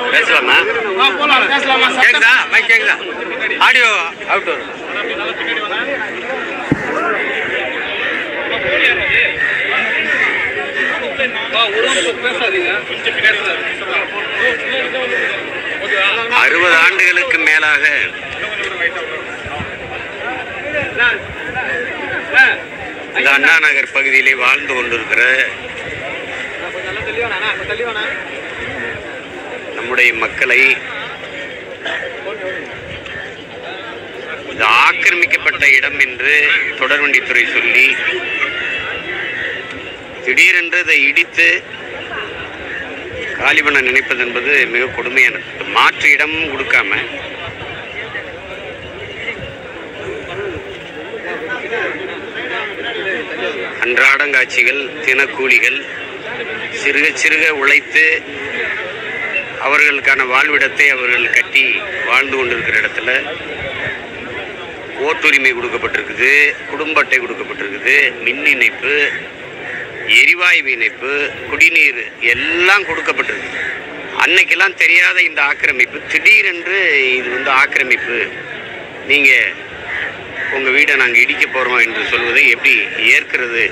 பேசலாமா கேக்குதா மைக் கேக்குதா ஆடியோ அவுட் வரும் அறுபது ஆண்டுகளுக்கு மேலாக இந்த அண்ணா நகர் பகுதியிலே வாழ்ந்து கொண்டிருக்கிற நம்முடைய மக்களை இது ஆக்கிரமிக்கப்பட்ட இடம் என்று தொடர்வண்டித்துறை சொல்லி திடீரென்று இதை இடித்து காலி பண்ண நினைப்பது என்பது மிக கொடுமையானது மாற்று இடம் கொடுக்காம அன்றாடங்காட்சிகள் தினக்கூலிகள் சிறுக சிறுக உழைத்து அவர்களுக்கான வாழ்விடத்தை அவர்கள் கட்டி வாழ்ந்து கொண்டிருக்கிற இடத்துல ஓட்டுரிமை கொடுக்கப்பட்டிருக்குது குடும்ப அட்டை கொடுக்கப்பட்டிருக்குது மின் இணைப்பு எரிவாயு இணைப்பு குடிநீர் எல்லாம் கொடுக்கப்பட்டிருக்கு அன்னைக்கெல்லாம் தெரியாத இந்த ஆக்கிரமிப்பு திடீரென்று இது வந்து ஆக்கிரமிப்பு நீங்கள் உங்கள் வீடை நாங்கள் இடிக்க போகிறோம் என்று சொல்வதை எப்படி ஏற்கிறது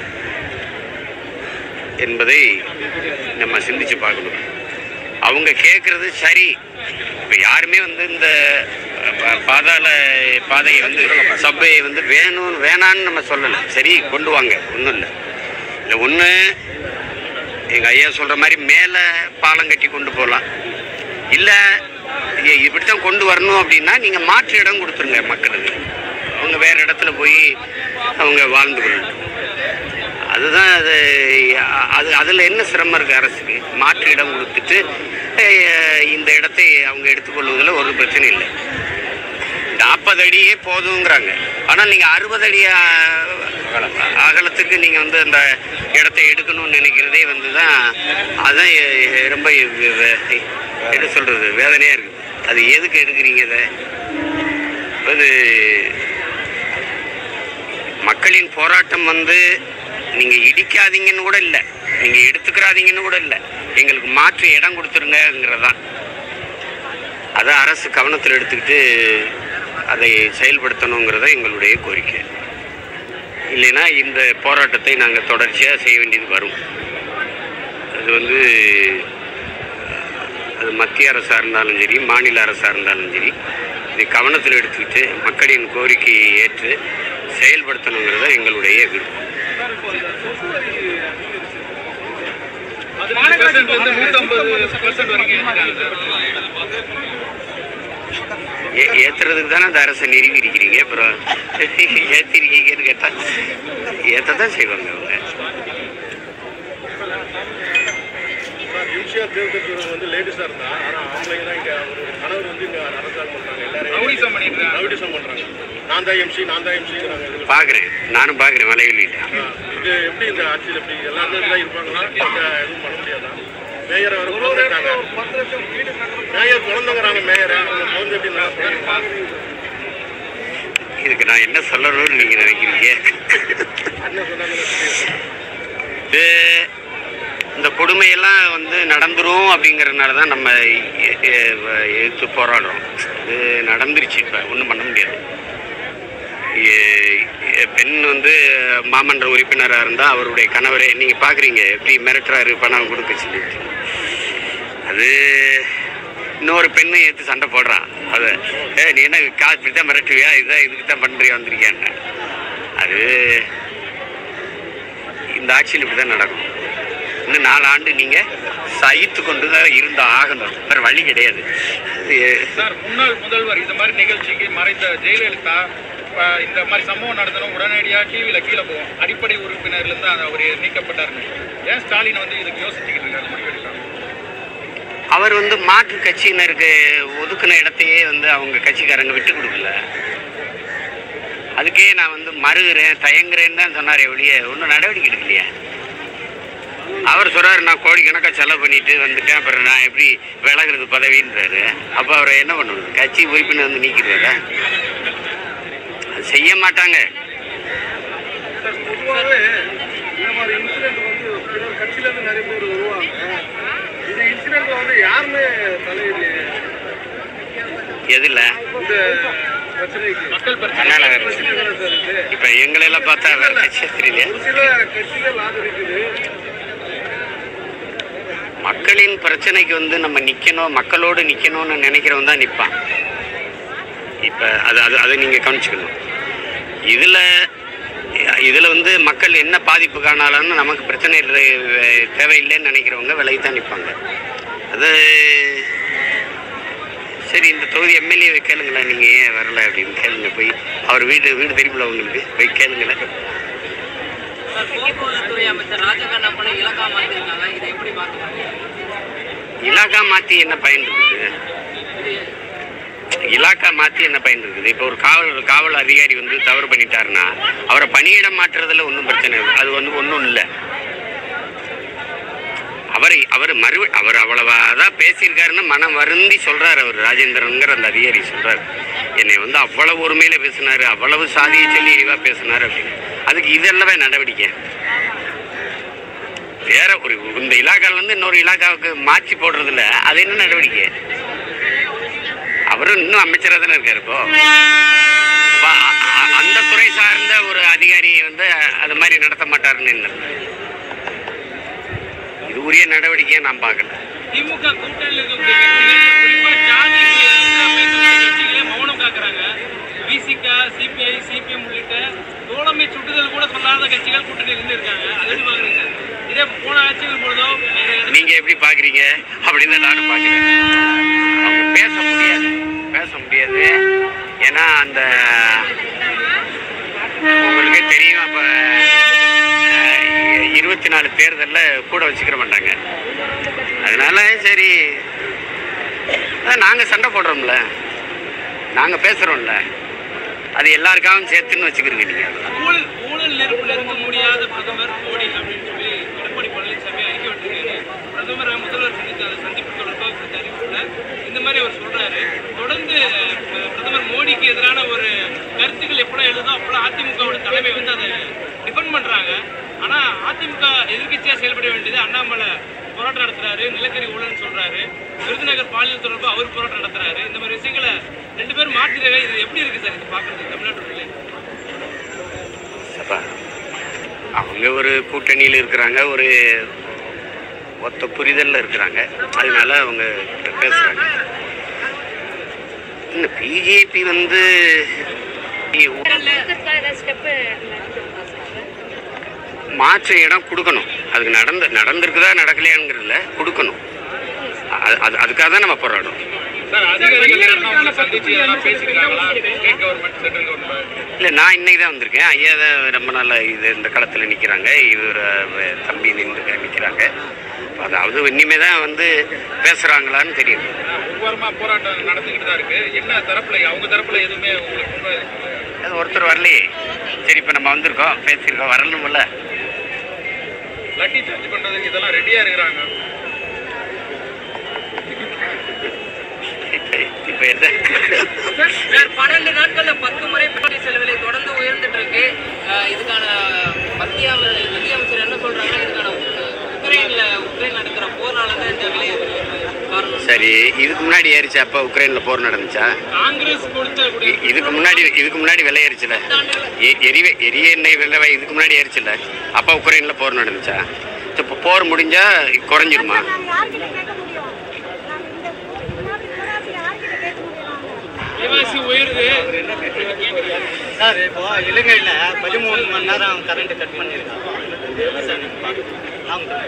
என்பதை நம்ம சிந்திச்சு பார்க்கணும் அவங்க கேட்குறது சரி இப்போ யாருமே வந்து இந்த ப- பாதாள பாதையை வந்து சப்பையை வந்து வேணும் வேணான்னு நம்ம சொல்லலை சரி கொண்டு வாங்க ஒன்றும் இல்லை இல்லை ஒன்று எங்கள் ஐயா சொல்கிற மாதிரி மேலே பாலம் கட்டி கொண்டு போகலாம் இல்லை இப்படித்தான் கொண்டு வரணும் அப்படின்னா நீங்கள் மாற்று இடம் கொடுத்துருங்க மக்களுக்கு அவங்க வேறு இடத்துல போய் அவங்க வாழ்ந்து கொள்ளட்டும் அதுதான் அது அது அதில் என்ன சிரமம் இருக்குது அரசுக்கு மாற்று இடம் கொடுத்துட்டு அஹ், இந்த இடத்தை அவங்க எடுத்துக்கொள்வதில் ஒரு பிரச்சனை இல்லை நாற்பது அடியே போதுங்கிறாங்க ஆனால் நீங்கள் அறுபது அடி அஹ், அகலத்துக்கு நீங்கள் வந்து அந்த இடத்தை எடுக்கணும்னு நினைக்கிறதே வந்து தான் அதுதான் எ- ரொம்ப வெ- வெ- என்ன சொல்கிறது வேதனையாக இருக்குது அது எதுக்கு எடுக்கிறீங்க அதை அது மக்களின் போராட்டம் வந்து நீங்கள் இடிக்காதீங்கன்னு கூட இல்லை நீங்கள் எடுத்துக்கிறாதீங்கன்னு கூட இல்லை எங்களுக்கு மாற்று இடம் கொடுத்துருங்கங்கிறது தான் அதை அரசு கவனத்தில் எடுத்துக்கிட்டு அதை செயல்படுத்தணுங்கிறத எங்களுடைய கோரிக்கை இல்லைன்னா இந்த போராட்டத்தை நாங்கள் தொடர்ச்சியாக செய்ய வேண்டியது வரும் அது வந்து அது மத்திய அரசாக இருந்தாலும் சரி மாநில அரசாக இருந்தாலும் சரி இதை கவனத்தில் எடுத்துக்கிட்டு மக்களின் கோரிக்கையை ஏற்று செயல்படுத்தணுங்கிறத எங்களுடைய விருப்பம் ஏ- ஏத்துறதுக்கு தானே அந்த அரசை நிறுவி இருக்கிறீங்க அப்புறம் ஏற்றிருக்கீங்கன்னு கேட்டால் ஏற்ற தான் செய்வாங்க அவங்க யூசியா தேர்தல் வந்து லேடிஸாக இருந்தா ஆனால் ஆம்பளைங்க தான் இங்கே ஒரு கணவர் வந்து இங்கே அரசாங்கம் பண்ணுறாங்க எல்லாரும் ரவுடிசம் பண்ணிட்டு இருக்காங்க. ரவுடிசம் பண்ணுறாங்க நான் தான் எம்சி நான் தான் எம்சிங்கிறாங்க இதில் பார்க்குறேன் நானும் பார்க்குறேன் மலைவெளியில் இது எப்படி இந்த ஆட்சியில் எப்படி எல்லாருமே தான் இருப்பாங்களா இல்லை எதுவும் பண்ண முடியாதா மேயரை வர குழந்தைட்டாங்க மேயர் குழந்தைங்கிறாங்க மேயரை அவங்க குழந்தை எப்படி நடத்துறாங்க இதுக்கு நான் என்ன சொல்லணும்னு நீங்கள் நினைக்கிறீங்க என்ன சொன்னாங்கன்னு தெரியும். இது இந்த கொடுமையெல்லாம் வந்து நடந்துரும் அப்படிங்கறதுனால தான் நம்ம எ- எ- எதிர்த்து போராடுறோம் இது நடந்துருச்சு இப்போ ஒன்றும் பண்ண முடியாது எ- எ- பெண் வந்து மாமன்ற உறுப்பினராக இருந்தால் அவருடைய கணவரே நீங்கள் பார்க்குறீங்க எப்படி மிரட்டுறாரு பணம் கொடுக்க சொல்லிட்டு அது இன்னொரு பெண்ணை ஏற்று சண்டை போடுறான் அதை ஏ நீ என்ன கா இப்படி தான் மிரட்டுவியா இதான் இதுக்கு தான் பண்ணுறியா வந்திருக்கியான்னு அது இந்த ஆட்சியில் இப்படி தான் நடக்கும் இன்னும் நாலு ஆண்டு நீங்கள் சகித்து கொண்டு தான் இருந்த ஆகணும் வேறு வழி கிடையாது இது- சார் முன்னாள் முதல்வர் இந்த மாதிரி நிகழ்ச்சிக்கு மறைந்த ஜெயலலிதா அஹ், இந்த மாதிரி சம்பவம் நடந்தனும் உடனடியாக டிவியில் கீழே போகும் அடிப்படை உறுப்பினர்லேருந்து அது அவர் நீக்கப்பட்டாருன்னு ஏன் ஸ்டாலின் வந்து இதுக்கு யோசிச்சுக்கிட்டு இருக்காரு முடிவெடுக்காங்க அவர் வந்து மாற்று கட்சியினருக்கு ஒதுக்குன இடத்தையே வந்து அவங்க கட்சிக்காரங்க விட்டு கொடுக்கல அதுக்கே நான் வந்து மறுகிறேன் தயங்குறேன்னு தான் சொன்னாரே ஒழிய ஒன்றும் நடவடிக்கை எடுக்கலையா அவர் சொல்றாரு நான் கோடிக்கணக்காக செலவு பண்ணிட்டு வந்துட்டேன் அப்புறம் நான் எப்படி விலகிறது பதவின்றாரு அப்போ அவரை என்ன பண்ணுவது கட்சி உறுப்பினர் வந்து நீக்கிறாரா அது செய்ய மாட்டாங்க சார் பொதுவாகவே இந்த மாதிரி இன்சிடென்ட் வந்து சிலர் கட்சியிலேருந்து நிறைய பேர் வருவாங்க இந்த இன்சிடென்ட்ல வந்து யாருமே தலையிடலையே எதில் இந்த பிரச்சனைக்கு மக்கள் பிரச்சனை கர்நாடகா பிரச்சனை பிரச்சனை தானே சார் இது இப்போ எங்களெல்லாம் பார்த்தா வேற கட்சியே தெரியலையா ஒரு சில கட்சிகள் ஆதரிக்குது மக்களின் பிரச்சனைக்கு வந்து நம்ம நிற்கணும் மக்களோடு நிற்கணும்னு நினைக்கிறவன் தான் நிற்பான் இப்போ அது அது அதை நீங்கள் கவனிச்சுக்கணும் இதில் இதில் வந்து மக்கள் என்ன பாதிப்பு காணாலும் நமக்கு பிரச்சனை இல்லை தேவையில்லைன்னு நினைக்கிறவங்க விலகி தான் நிற்பாங்க அது சரி இந்த தொகுதி எம்எல்ஏ கேளுங்களேன் நீங்கள் ஏன் வரல அப்படின்னு கேளுங்க போய் அவர் வீடு வீடு தெரியுமில்ல உங்களுக்கு போய் கேளுங்களேன் சார், போக்குவரத்துறை அமைச்சர் ராஜகண்ணா போல இலக்கா மாத்திருக்காங்க இதை எப்படி பார்க்கணும் இலாக்கா மாற்றி என்ன பயன் இருக்குது இலாக்கா மாற்றி என்ன பயன் இருக்குது இப்போ ஒரு காவல் காவல் அதிகாரி வந்து தவறு பண்ணிட்டாருன்னா அவரை பணியிடம் மாற்றுறதுல ஒன்றும் பிரச்சனை இல்லை அது வந்து ஒன்றும் இல்லை அவர் அவர் மறு அவர் அவ்வளவா தான் பேசியிருக்காருன்னு மனம் வருந்தி சொல்றாரு அவர் ராஜேந்திரனுங்கிற அந்த அதிகாரி சொல்றாரு என்னை வந்து அவ்வளவு ஒருமையில பேசினாரு அவ்வளவு சாதியை சொல்லி இழிவா பேசினாரு அப்படின்னு அதுக்கு இதெல்லாமே நடவடிக்கை வேற ஒரு இந்த இலாக்கால இருந்து இன்னொரு இலாக்காவுக்கு மாற்றி போடுறதுல அது என்ன நடவடிக்கை அவரும் இன்னும் அமைச்சராக தானே இருக்காரு இப்போ அப்ப அ- அ- அந்த துறை சார்ந்த ஒரு அதிகாரி வந்து அது மாதிரி நடத்த மாட்டாருன்னு என்ன இது உரிய நடவடிக்கையை நான் பார்க்கல திமுக கூட்டணியில் இருக்கக்கூடிய கட்சிகள் குறிப்பா ஜாதிக்கு எதிராக பேசக்கூடிய கட்சிகளே மௌனம் காக்குறாங்க பிசிக சிபிஐ சிபிஎம் உள்ளிட்ட தோழமை சுட்டுதல் கூட சொல்லாத கட்சிகள் கூட்டணியில் இருந்து இருக்காங்க அது எப்படி பாக்குறீங்க சார் இதே போன ஆட்சிகள் பொழுதோ வேற நீங்க எப்படி பாக்குறீங்க அப்படின்னு தான் நானும் பார்க்கிறேன் அவங்க பேச முடியாது பேச முடியாது ஏன்னா அந்த உங்களுக்கே தெரியும் அப்ப அஹ், இருபத்தி நாலு தேர்தலில் கூட வச்சுக்கிற மாட்டாங்க அதனால சரி அதான் நாங்க சண்டை போடுறோம்ல நாங்க பேசுறோம்ல அது எல்லாருக்காகவும் சேர்த்துன்னு வச்சுக்கிறீங்க நீங்க ஊழல் ஊழல் நெருப்பில் இருக்க முடியாத பிரதமர் மோடி அப்படின்னு சொல்லி எடப்பாடி பழனிசாமி அறிக்கை விட்டுருக்காரு பிரதமர் முதல்வர் சந்தித்த அந்த சந்திப்பு தொடர்பாக கொடுத்த அறிவிப்புல இந்த மாதிரி அவர் சொல்றாரு தொடர்ந்து அஹ், பிரதமர் மோடிக்கு எதிரான ஒரு கருத்துக்கள் எப்படா எழுதோ அப்பெல்லாம் அதிமுகவோட தலைமை வந்து அதை டிஃபெண்ட் பண்றாங்க ஆனா அதிமுக எதிர்க்கட்சியா செயல்பட வேண்டியது அண்ணாமலை போராட்டம் நடத்துறாரு நிலக்கரி ஊழல்னு சொல்றாரு விருதுநகர் பாலியல் தொடர்பா அவர் போராட்டம் நடத்துறாரு இந்த மாதிரி விஷயங்களை ரெண்டு பேரும் மாற்றிருக்காங்க இது எப்படி இருக்கு சார் இது பாக்குறது தமிழ்நாட்டுல அப்பா, அவங்க ஒரு கூட்டணியில் இருக்கிறாங்க ஒரு ஒத்த புரிதலில் இருக்கிறாங்க அதனால அவங்க பேசுகிறாங்க இன்னும் பிஜேபி வந்து மாற்று இடம் கொடுக்கணும் அதுக்கு நடந்த நடந்திருக்குதா நடக்கலையாங்கிறதுல கொடுக்கணும் அது- அது அதுக்காக தான் நம்ம போராடும் சார் அதிகாரிகள் யாருன்னா உங்களை சந்திச்சு எதனா பேசிக்கிறாங்களா ஸ்டேட் கவர்மெண்ட் சென்ட்ரல் கவர்மெண்ட் இல்லை நான் இன்னைக்கு தான் வந்திருக்கேன் ஐயா தான் ரொம்ப நாள் இது இந்த களத்தில் நிற்கிறாங்க இவர் அஹ், தம்பி நின்று நிற்கிறாங்க அதாவது இனிமே தான் வந்து பேசுகிறாங்களான்னு தெரியும் ஒவ்வொருமா போராட்டம் நடந்துக்கிட்டு தான் இருக்கு என்ன தரப்புல அவங்க தரப்புல எதுவுமே உங்களுக்கு முன்பு அது ஒருத்தர் வரலையே சரி இப்போ நம்ம வந்திருக்கோம் பேசியிருக்கோம் வரணும்ல லட்டி சார்ஜ் பண்றதுக்கு இதெல்லாம் ரெடியா இருக்கிறாங்க இப்போ என்ன சார் பன்னெண்டு நாட்கள்ல பத்து முறை பெட்ரோல் டீசல் விலை தொடர்ந்து உயர்ந்துட்டு இருக்கு அஹ் இதுக்கான மத்திய அம- நிதியமைச்சர் என்ன சொல்றாங்கன்னா இதுக்கான உ- உக்ரைன்ல உக்ரைன் நடக்கிற போர்னால தான் இந்த விலை உயர்வு காரணம் சரி இதுக்கு முன்னாடி ஏறிச்சா அப்போ உக்ரைனில் போர் நடந்துச்சா காங்கிரஸ் கொடுத்த கூடிய இ- இதுக்கு முன்னாடி இதுக்கு முன்னாடி விலை ஏறிச்சுல எ- எரிவே எரிய எண்ணெய் விலை இதுக்கு முன்னாடி ஏறிச்சுல அப்போ உக்ரைனில் போர் நடந்துச்சா இப்போ போர் முடிஞ்சா குறைஞ்சிருமா நாங்க யார்கிட்ட கேட்க முடியும் நாங்க இந்த முன்னாடி போராடி யார்கிட்ட கேட்க முடியும் நாங்க விலைவாசி உயருது சார் இப்போ இலங்கையில் பதிமூணு மணி நேரம் கரண்ட் கட் பண்ணியிருக்காங்க விவசாயம் அவங்க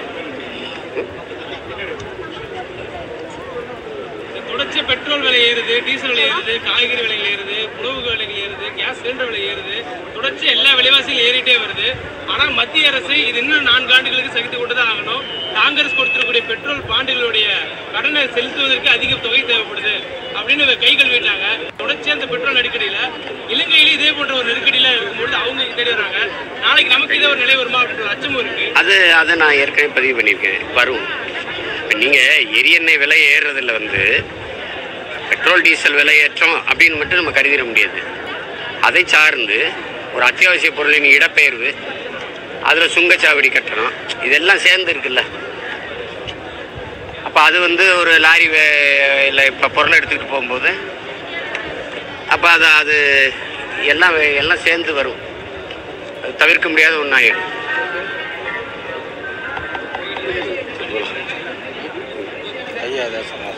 தொடர்ச்சி பெட்ரோல் விலை ஏறுது டீசல் விலை ஏறுது காய்கறி விலை ஏறுது உணவு விலை ஏறுது கேஸ் சிலிண்டர் விலை ஏறுது தொடர்ச்சி எல்லா விலைவாசியும் ஏறிட்டே வருது ஆனா மத்திய அரசு இது இன்னும் நான்கு ஆண்டுகளுக்கு சகித்து கொண்டு தான் ஆகணும் காங்கிரஸ் கொடுத்திருக்கக்கூடிய பெட்ரோல் பாண்டுகளுடைய கடனை செலுத்துவதற்கு அதிக தொகை தேவைப்படுது அப்படின்னு இவங்க கை கழுவிட்டாங்க தொடர்ச்சி அந்த பெட்ரோல் நெருக்கடியில இலங்கையில இதே போன்ற ஒரு நெருக்கடியில இருக்கும்போது அவங்க இங்க தேடி வராங்க நாளைக்கு நமக்கு இதே ஒரு நிலை வருமா அப்படின்ற ஒரு அச்சமும் இருக்கு அது அதை நான் ஏற்கனவே பதிவு பண்ணியிருக்கேன் வரும் இப்போ நீங்கள் எரியெண்ணெய் விலை ஏறுறதுல வந்து பெட்ரோல் டீசல் விலை ஏற்றம் அப்படின்னு மட்டும் நம்ம கருதிட முடியாது அதை சார்ந்து ஒரு அத்தியாவசிய பொருளின் இடப்பெயர்வு அதில் சுங்கச்சாவடி கட்டணம் இதெல்லாம் சேர்ந்து இருக்குல்ல அப்போ அது வந்து ஒரு லாரி இல்லை இப்போ பொருளை எடுத்துக்கிட்டு போகும்போது அப்போ அது அது எல்லாம் எல்லாம் சேர்ந்து வரும் அது தவிர்க்க முடியாத ஒன்றாயிடும் ஐயா ஏதாவது சொன்னார்